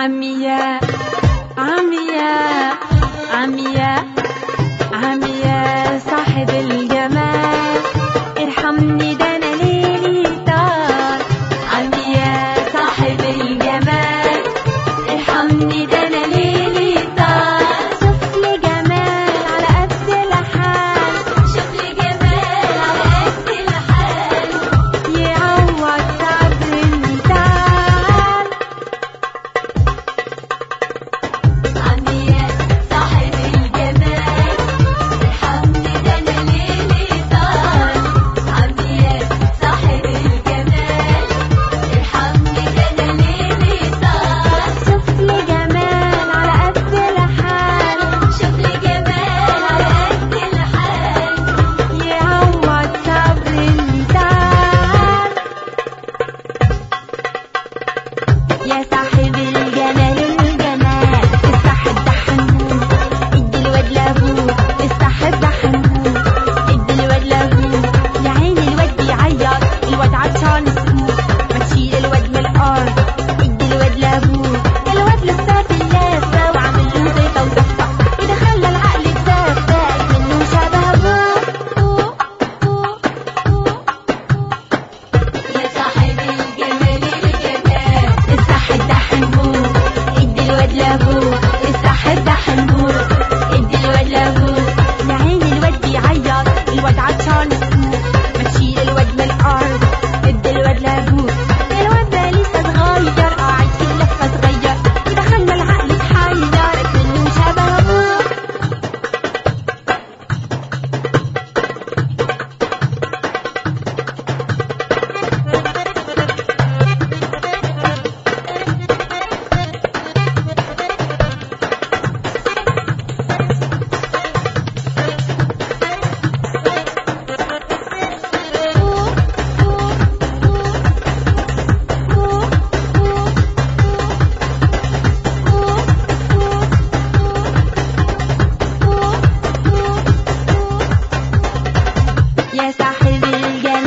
عمية عمية عمية عمية صاحب الجمال ارحمني ده انا ليلي طار عمية صاحب الجمال ارحمني ده انا ليلي طار شوف لي جمال على قد الحال شوف لي جمال على قد الحال يعوض صبر النتال عمية صاحب الجمال ارحمني ده انا ليلي طال عمية صاحب الجمال ارحمني ده انا ليلي طال شوف لي جمال على قد الحال شوف لي جمال على قد الحال يعوض صبر النتال يا صاحب الجمال الجمال الصاحب ده حنون ادي الواد لابوه الصاحب ده حنون ادي الواد لابوه يا عيني الواد بيعيط الواد عطشان السموم ما تشيل الواد من الارض ادي الواد لابوه الواد لسه في اللافه وعامل له زيطه وزفه وده خلى العقل يتزفت منه شبه ابوه يا صاحب الجمال الجمال الصاحب ده حنبوه ادي الواد لابوه الصاحب ده حنبوه ادي الواد لابوه يا عيني الواد بيعيط الواد عطشان السموم ما تشيل الواد من الارض ادي الواد لابوه الواد ده لسه صغير قاعد في لفه صغير ودخلنا العقل اتحير منه شبه ابوه يا صاحب الجمال